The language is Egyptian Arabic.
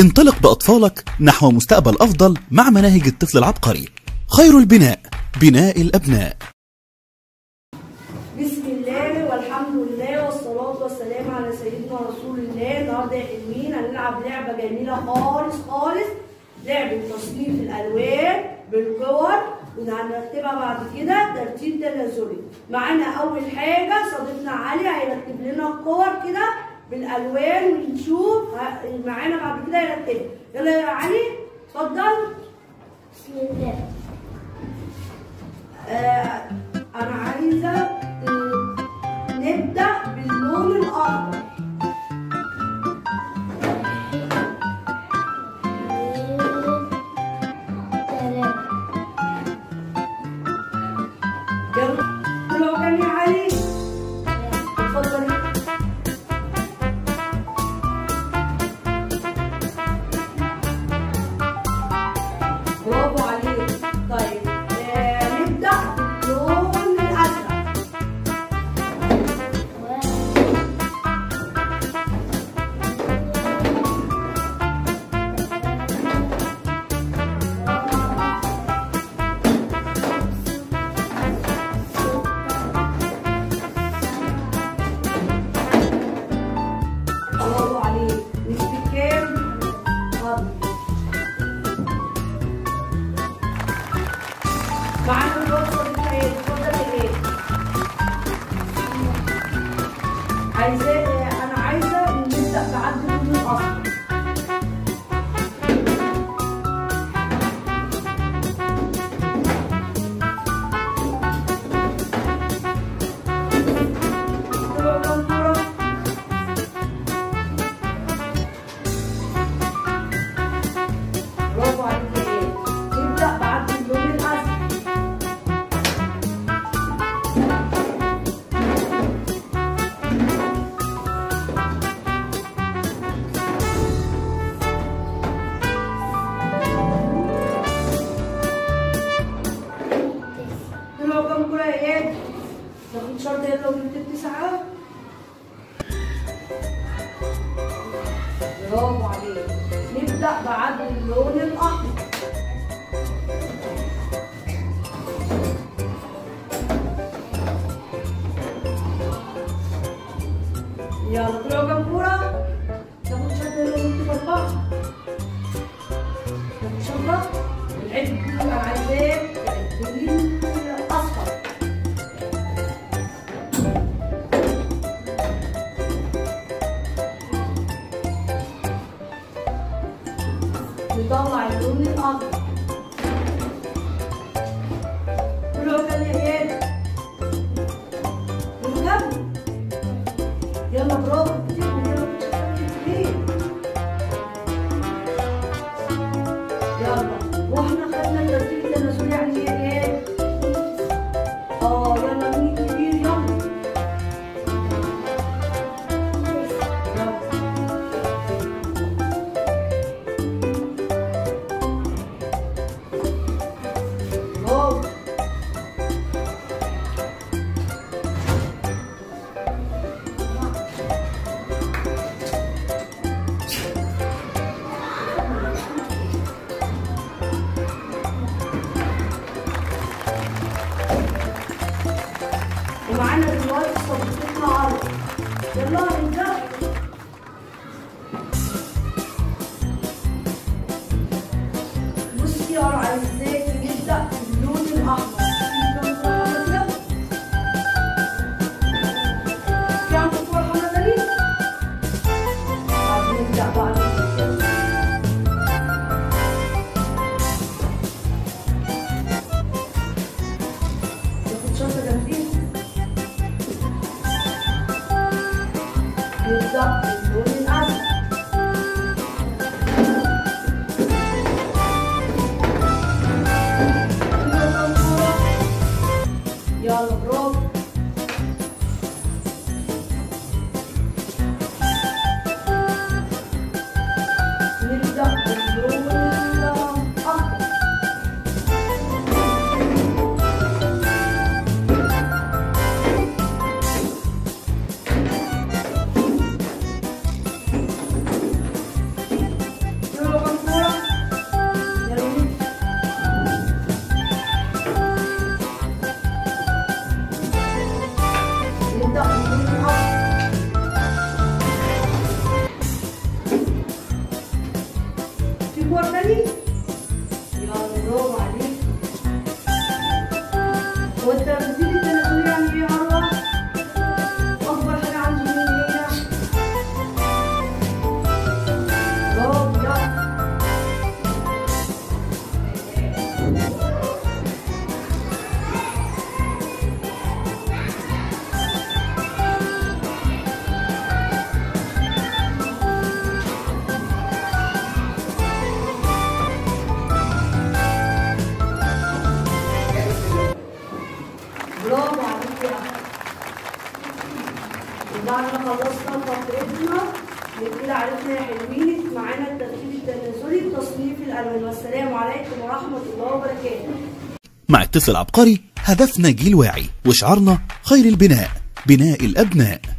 انطلق بأطفالك نحو مستقبل أفضل مع مناهج الطفل العبقري خير البناء بناء الأبناء بسم الله والحمد لله والصلاة والسلام على سيدنا رسول الله النهارده يا حلوين هنلعب لعبة جميلة خالص خالص لعبة تصنيف الألوان بالكور وهنرتبها بعد كده ترتيب تنازلي معانا أول حاجة صديقنا علي هيرتب لنا الكور كده بالألوان ونشوف ه- معانا بعد كده يرتبها يلا يا علي اتفضل بسم الله آه أنا عايزة آه، نبدأ باللون الأخضر ثلاثة يلا طلعوا كام يا علي اتفضل برافو عليك طيب آه نبدأ باللون الأزرق برافو عليك نسبة كام؟ اتفضل معانا الوصفة بتاعتي اتفضل يا ايه عايزة أنا عايزة نبدأ بعد اللون الأصفر طلعوا كام مرة؟ برافو عليك يا ايه نبدأ بعد اللون الأزرق طلعوا كام كرة يا اياد؟ تاخد شرط يلا وجبت التسعة برافو عليك نبدأ بعد اللون الأحمر يلا طلعوا كام كورة؟ تاخد شنطة يلا وانت أربعة تاخد شنطة العد كله أنا عايزاه العد الأصفر نطلع اللون الأخضر طلعوا كام يا إياد؟ طلعوا كام؟ يلا برافو كتبوا يلا كتبوا يلا واحنا خدنا الترتيب التنازلي يعني ايه ايه؟ اه يلا مين كبير يلا يلا برافو ومعانا دلوقتي صديقتنا عرض يلا نبدأ بصي يا عرض عايزاك نبدأ باللون الأحمر في كام كورة كده؟ في عندك كورة حمرا تاني؟ طب نبدأ بقى نبدأ. تاخد شنطة جنبيها كور تاني يلا برافو عليك هو الترتيب التناسلي يعني ايه يا عروة؟ أكبر حاجة عندي مين هي؟ برافو يلا برافو عليك يا أحمد. وبعد ما خلصنا فقرتنا كده عرفنا يا حلوين معانا الترتيب التناسلي تصنيف الالوان والسلام عليكم ورحمه الله وبركاته مع الطفل العبقري هدفنا جيل واعي وشعارنا خير البناء بناء الأبناء